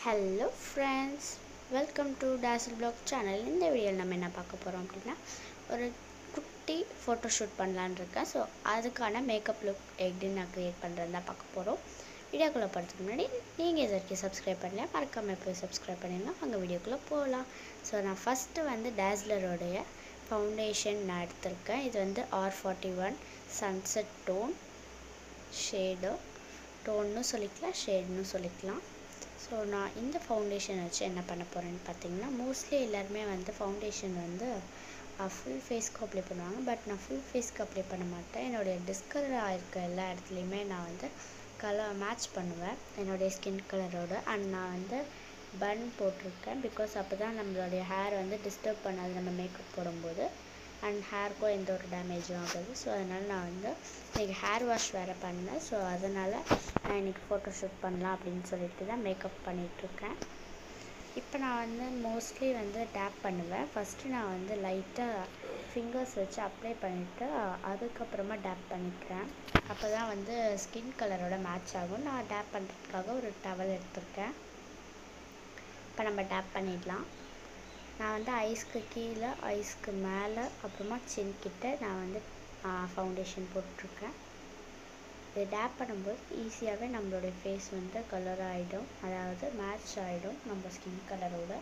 hello friends welcome to டேசல் பிளாக் channel இந்த வீடியோவில் நம்ம என்ன பார்க்க போகிறோம் அப்படின்னா ஒரு குட்டி ஃபோட்டோ ஷூட் பண்ணலான்னு இருக்கேன் ஸோ அதுக்கான மேக்கப் லுக் எப்படி நான் க்ரியேட் பண்ணுறது தான் பார்க்க போகிறோம் வீடியோக்குள்ளே போகிறதுக்கு முன்னாடி நீங்கள் இது வரைக்கும் சப்ஸ்கிரைப் பண்ணல மறக்காமல் போய் சப்ஸ்கிரைப் பண்ணிடலாம் அங்கே வீடியோக்குள்ளே போகலாம் ஸோ நான் ஃபஸ்ட்டு வந்து டேஸ்லரோடைய ஃபவுண்டேஷன் நான் எடுத்திருக்கேன் இது வந்து R forty one sunset tone shade டோன்னு சொல்லிக்கலாம் ஷேட்னு சொல்லிக்கலாம் ஸோ நான் இந்த ஃபவுண்டேஷன் வச்சு என்ன பண்ண போகிறேன்னு பார்த்தீங்கன்னா மோஸ்ட்லி எல்லாருமே வந்து ஃபவுண்டேஷன் வந்து ஃபுல் ஃபேஸ்க்கு அப்ளை பண்ணுவாங்க பட் நான் ஃபுல் ஃபேஸ்க்கு அப்ளை பண்ண மாட்டேன் என்னுடைய டிஸ்கலர் ஆகிருக்க எல்லா இடத்துலையுமே நான் வந்து கலர் மேட்ச் பண்ணுவேன் என்னுடைய ஸ்கின் கலரோட அண்ட் நான் வந்து பன் போட்டிருக்கேன் பிகாஸ் அப்போ தான் நம்மளுடைய ஹேர் வந்து டிஸ்டர்ப் பண்ணாது நம்ம மேக்கப் போடும்போது அண்ட் ஹேருக்கும் எந்த ஒரு டேமேஜும் ஆகாது ஸோ அதனால் நான் வந்து இன்றைக்கி ஹேர் வாஷ் வேறு பண்ணேன் ஸோ அதனால் நான் இன்றைக்கி ஃபோட்டோ ஷூட் பண்ணலாம் அப்படின்னு சொல்லிட்டு தான் மேக்கப் பண்ணிகிட்ருக்கேன் இப்போ நான் வந்து மோஸ்ட்லி வந்து டேப் பண்ணுவேன் ஃபஸ்ட்டு நான் வந்து லைட்டாக ஃபிங்கர்ஸ் வச்சு அப்ளை பண்ணிவிட்டு அதுக்கப்புறமா டேப் பண்ணிக்கிறேன் அப்போ தான் வந்து ஸ்கின் கலரோட மேட்ச் ஆகும் நான் டேப் பண்ணுறதுக்காக ஒரு டவல் எடுத்திருக்கேன் இப்போ நம்ம டேப் பண்ணிடலாம் நான் வந்து ஐஸ்க்கு கீழே ஐஸ்க்கு மேலே அப்புறமா சின் கிட்ட நான் வந்து ஃபவுண்டேஷன் போட்டிருக்கேன் இது டேப் பண்ணும்போது ஈஸியாகவே நம்மளுடைய ஃபேஸ் வந்து கலர் ஆகிடும் அதாவது மேட்ச் ஆகிடும் நம்ம ஸ்கின் கலரோட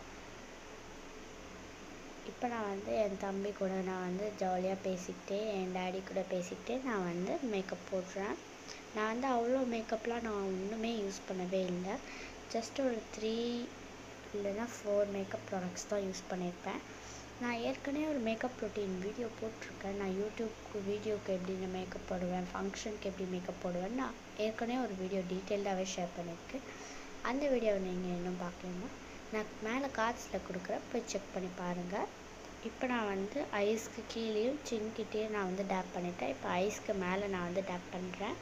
இப்போ நான் வந்து என் தம்பி கூட நான் வந்து ஜாலியாக பேசிக்கிட்டே என் டேடி கூட பேசிக்கிட்டே நான் வந்து மேக்கப் போடுறேன் நான் வந்து அவ்வளோ மேக்கப்லாம் நான் ஒன்றுமே யூஸ் பண்ணவே இல்லை ஜஸ்ட் ஒரு த்ரீ இல்லைன்னா ஃபோர் மேக்கப் ப்ராடக்ட்ஸ் தான் யூஸ் பண்ணியிருப்பேன் நான் ஏற்கனவே ஒரு மேக்கப் ருட்டீன் வீடியோ போட்டிருக்கேன் நான் யூடியூப்க்கு வீடியோக்கு எப்படி நான் மேக்கப் போடுவேன் ஃபங்க்ஷனுக்கு எப்படி மேக்கப் போடுவேன் நான் ஏற்கனவே ஒரு வீடியோ டீட்டெயில்டாகவே ஷேர் பண்ணியிருக்கேன் அந்த வீடியோவை நீங்கள் இன்னும் பார்க்கலன்னா நான் மேலே கார்ட்ஸில் கொடுக்குறேன் போய் செக் பண்ணி பாருங்கள் இப்போ நான் வந்து ஐஸ்க்கு கீழேயும் சின்கிட்டேயும் நான் வந்து டேப் பண்ணிட்டேன் இப்போ ஐஸ்க்கு மேலே நான் வந்து டேப் பண்ணுறேன்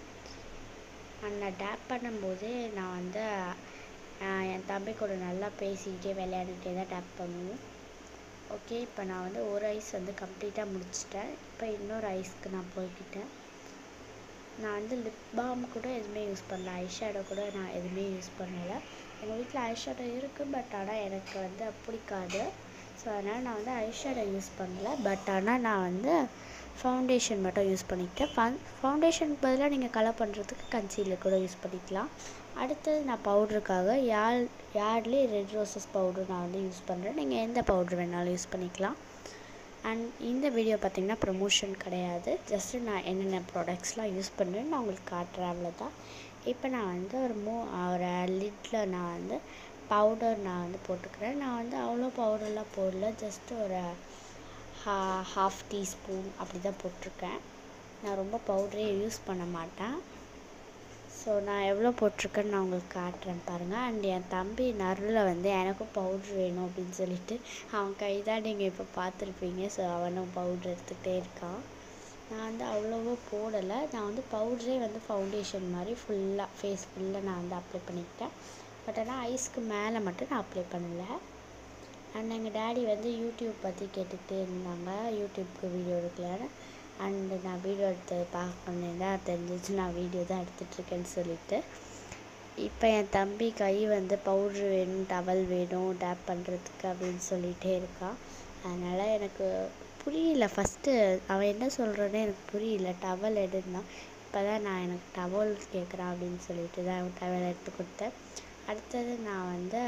அண்ட் நான் டேப் பண்ணும்போதே நான் வந்து என் தம்பி கூட நல்லா பேசிக்கிட்டே விளையாடிட்டே தான் டேப் பண்ணுவோம் ஓகே இப்போ நான் வந்து ஒரு ஐஸ் வந்து கம்ப்ளீட்டாக முடிச்சிட்டேன் இப்போ இன்னொரு ஐஸ்க்கு நான் போய்கிட்டேன் நான் வந்து லிப் பாம் கூட எதுவுமே யூஸ் பண்ணல ஐஷேடோ கூட நான் எதுவுமே யூஸ் பண்ணலை எங்கள் வீட்டில் ஐஷேடோ இருக்குது பட் ஆனால் எனக்கு வந்து பிடிக்காது ஸோ அதனால் நான் வந்து ஐஷேடோ யூஸ் பண்ணல பட் ஆனால் நான் வந்து ஃபவுண்டேஷன் மட்டும் யூஸ் பண்ணிக்கிட்டேன் ஃபன் ஃபவுண்டேஷனுக்கு பதிலாக நீங்கள் கலர் பண்ணுறதுக்கு கன்சீலர் கூட யூஸ் பண்ணிக்கலாம் அடுத்தது நான் பவுடருக்காக யாழ் யார்ட்லி ரெட் ரோசஸ் பவுடர் நான் வந்து யூஸ் பண்ணுறேன் நீங்கள் எந்த பவுட்ரு வேணாலும் யூஸ் பண்ணிக்கலாம் அண்ட் இந்த வீடியோ பார்த்திங்கன்னா ப்ரொமோஷன் கிடையாது ஜஸ்ட்டு நான் என்னென்ன ப்ராடக்ட்ஸ்லாம் யூஸ் பண்ணுறேன்னு நான் உங்களுக்கு காட்டுறேன் அவ்வளோதான் இப்போ நான் வந்து ஒரு மூ ஒரு லிட்டில் நான் வந்து பவுடர் நான் வந்து போட்டுக்கிறேன் நான் வந்து அவ்வளோ பவுடர்லாம் போடல ஜஸ்ட்டு ஒரு ஹா ஹாஃப் டீஸ்பூன் அப்படி தான் போட்டிருக்கேன் நான் ரொம்ப பவுடரே யூஸ் பண்ண மாட்டேன் ஸோ நான் எவ்வளோ போட்டிருக்கேன்னு நான் உங்களுக்கு காட்டுறேன் பாருங்கள் அண்ட் என் தம்பி நருவில் வந்து எனக்கும் பவுட்ரு வேணும் அப்படின்னு சொல்லிட்டு அவன் கை தான் நீங்கள் இப்போ பார்த்துருப்பீங்க ஸோ அவனும் பவுட்ரு எடுத்துகிட்டே இருக்கான் நான் வந்து அவ்வளோவா போடலை நான் வந்து பவுட்ரே வந்து ஃபவுண்டேஷன் மாதிரி ஃபுல்லாக ஃபேஸ் ஃபுல்லாக நான் வந்து அப்ளை பண்ணிக்கிட்டேன் பட் ஆனால் ஐஸ்க்கு மேலே மட்டும் நான் அப்ளை பண்ணலை அண்ட் எங்கள் டேடி வந்து யூடியூப் பற்றி கேட்டுகிட்டே இருந்தாங்க யூடியூப்க்கு வீடியோ எடுக்கலான்னு அண்டு நான் வீடியோ எடுத்து பார்க்கணும் தான் தெரிஞ்சிச்சு நான் வீடியோ தான் எடுத்துகிட்ருக்கேன்னு சொல்லிட்டு இப்போ என் தம்பி கை வந்து பவுட்ரு வேணும் டவல் வேணும் டேப் பண்ணுறதுக்கு அப்படின்னு சொல்லிகிட்டே இருக்கான் அதனால் எனக்கு புரியல ஃபஸ்ட்டு அவன் என்ன சொல்கிறானே எனக்கு புரியல டவல் எடுந்தான் இப்போ தான் நான் எனக்கு டவல் கேட்குறான் அப்படின்னு சொல்லிட்டு தான் டவல் எடுத்து கொடுத்தேன் அடுத்தது நான் வந்து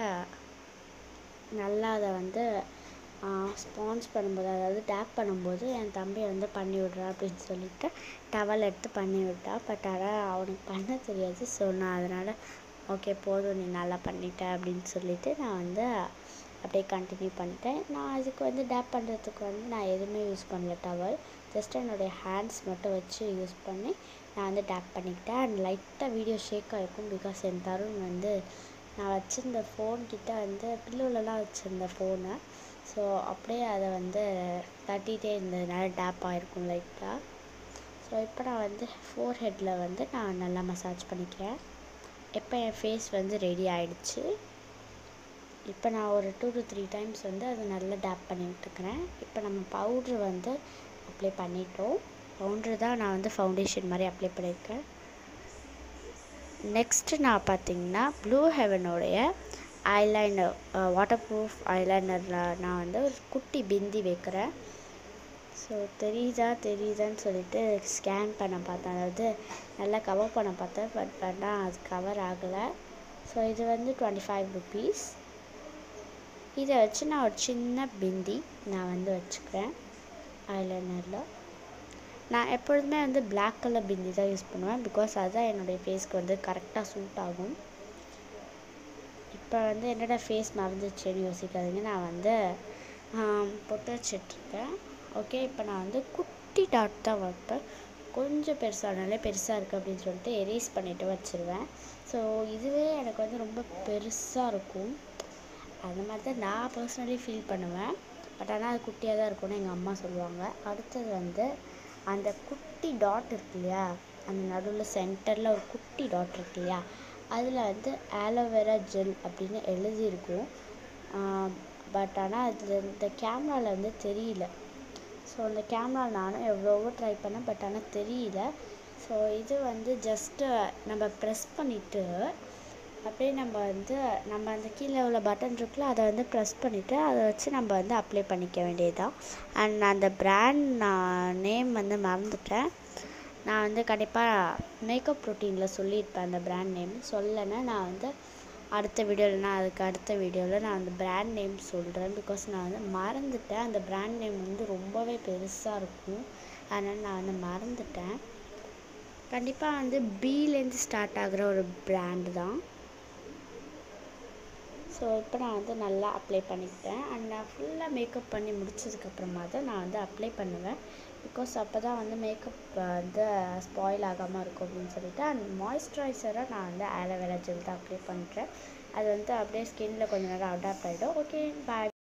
நல்லா அதை வந்து ஸ்பான்ஸ் பண்ணும்போது அதாவது டேப் பண்ணும்போது என் தம்பி வந்து பண்ணி விட்றா அப்படின்னு சொல்லிட்டு டவல் எடுத்து பண்ணி விட்டா பட் ஆனால் அவனுக்கு பண்ண தெரியாது ஸோ நான் அதனால் ஓகே போதும் நீ நல்லா பண்ணிட்ட அப்படின்னு சொல்லிட்டு நான் வந்து அப்படியே கண்டினியூ பண்ணிட்டேன் நான் அதுக்கு வந்து டேப் பண்ணுறதுக்கு வந்து நான் எதுவுமே யூஸ் பண்ணல டவல் ஜஸ்ட் என்னுடைய ஹேண்ட்ஸ் மட்டும் வச்சு யூஸ் பண்ணி நான் வந்து டேப் பண்ணிக்கிட்டேன் அண்ட் லைட்டாக வீடியோ ஷேக் ஆகிருக்கும் பிகாஸ் என் தருண் வந்து நான் வச்சுருந்த ஃபோன் கிட்ட வந்து பில்லோலலாம் வச்சுருந்த ஃபோனை ஸோ அப்படியே அதை வந்து தட்டிகிட்டே இருந்ததுனால டேப் ஆகிருக்கும் லைட்டாக ஸோ இப்போ நான் வந்து ஃபோர் ஹெட்டில் வந்து நான் நல்லா மசாஜ் பண்ணிக்கிறேன் இப்போ என் ஃபேஸ் வந்து ரெடி ஆகிடுச்சு இப்போ நான் ஒரு டூ டு த்ரீ டைம்ஸ் வந்து அதை நல்லா டேப் பண்ணிட்டுருக்கிறேன் இப்போ நம்ம பவுட்ரு வந்து அப்ளை பண்ணிட்டோம் பவுட்ரு தான் நான் வந்து ஃபவுண்டேஷன் மாதிரி அப்ளை பண்ணியிருக்கேன் நெக்ஸ்ட்டு நான் பார்த்தீங்கன்னா ப்ளூ ஹெவனோடைய ஐலைனர் வாட்டர் ப்ரூஃப் ஐலைனரில் நான் வந்து ஒரு குட்டி பிந்தி வைக்கிறேன் ஸோ தெரியுதா தெரியுதான்னு சொல்லிட்டு ஸ்கேன் பண்ண பார்த்தேன் அதாவது நல்லா கவர் பண்ண பார்த்தேன் பட் ஆனால் அது கவர் ஆகலை ஸோ இது வந்து டுவெண்ட்டி ஃபைவ் ருபீஸ் இதை வச்சு நான் ஒரு சின்ன பிந்தி நான் வந்து வச்சுக்கிறேன் ஐலைனரில் நான் எப்பொழுதுமே வந்து பிளாக் கலர் பிந்தி தான் யூஸ் பண்ணுவேன் பிகாஸ் அதுதான் என்னுடைய ஃபேஸ்க்கு வந்து கரெக்டாக சூட் ஆகும் இப்போ வந்து என்னோட ஃபேஸ் மறந்துச்சுன்னு யோசிக்காதீங்க நான் வந்து பொட்டு வச்சிட்ருக்கேன் ஓகே இப்போ நான் வந்து குட்டி டாட் தான் வைப்பேன் கொஞ்சம் பெருசானாலே பெருசாக இருக்குது அப்படின்னு சொல்லிட்டு எரேஸ் பண்ணிவிட்டு வச்சுருவேன் ஸோ இதுவே எனக்கு வந்து ரொம்ப பெருசாக இருக்கும் அந்த மாதிரி தான் நான் பர்சனலி ஃபீல் பண்ணுவேன் பட் ஆனால் அது குட்டியாக தான் இருக்கும்னு எங்கள் அம்மா சொல்லுவாங்க அடுத்தது வந்து அந்த குட்டி டாட் இருக்கு இல்லையா அந்த நடுவில் சென்டரில் ஒரு குட்டி டாட் இருக்கு இல்லையா அதில் வந்து ஆலோவேரா ஜெல் அப்படின்னு எழுதியிருக்கும் பட் ஆனால் அதில் இந்த கேமராவில் வந்து தெரியல ஸோ அந்த கேமரா நானும் எவ்வளவோ ட்ரை பண்ணேன் பட் ஆனால் தெரியல ஸோ இது வந்து ஜஸ்ட்டு நம்ம ப்ரெஸ் பண்ணிவிட்டு அப்படியே நம்ம வந்து நம்ம அந்த கீழே உள்ள பட்டன் இருக்குல்ல அதை வந்து ப்ரெஸ் பண்ணிவிட்டு அதை வச்சு நம்ம வந்து அப்ளை பண்ணிக்க வேண்டியதுதான் அண்ட் அந்த பிராண்ட் நான் நேம் வந்து மறந்துட்டேன் நான் வந்து கண்டிப்பாக மேக்கப் ப்ரோட்டீனில் சொல்லியிருப்பேன் அந்த பிராண்ட் நேம் சொல்லலைன்னா நான் வந்து அடுத்த வீடியோவில் நான் அதுக்கு அடுத்த வீடியோவில் நான் அந்த பிராண்ட் நேம் சொல்கிறேன் பிகாஸ் நான் வந்து மறந்துட்டேன் அந்த பிராண்ட் நேம் வந்து ரொம்பவே பெருசாக இருக்கும் அதனால் நான் வந்து மறந்துட்டேன் கண்டிப்பாக வந்து பீலேருந்து ஸ்டார்ட் ஆகிற ஒரு பிராண்டு தான் ஸோ இப்போ நான் வந்து நல்லா அப்ளை பண்ணிக்கிட்டேன் அண்ட் நான் ஃபுல்லாக மேக்கப் பண்ணி முடிச்சதுக்கப்புறமா தான் நான் வந்து அப்ளை பண்ணுவேன் பிகாஸ் அப்போ தான் வந்து மேக்கப் வந்து ஸ்பாயில் ஆகாமல் இருக்கும் அப்படின்னு சொல்லிட்டு அண்ட் மாய்ஸ்சரைசராக நான் வந்து ஆலோவேரா ஜெல் தான் அப்ளை பண்ணுறேன் அது வந்து அப்படியே ஸ்கின்னில் கொஞ்ச நேரம் அடாப்ட் ஆகிடும் ஓகே பாய்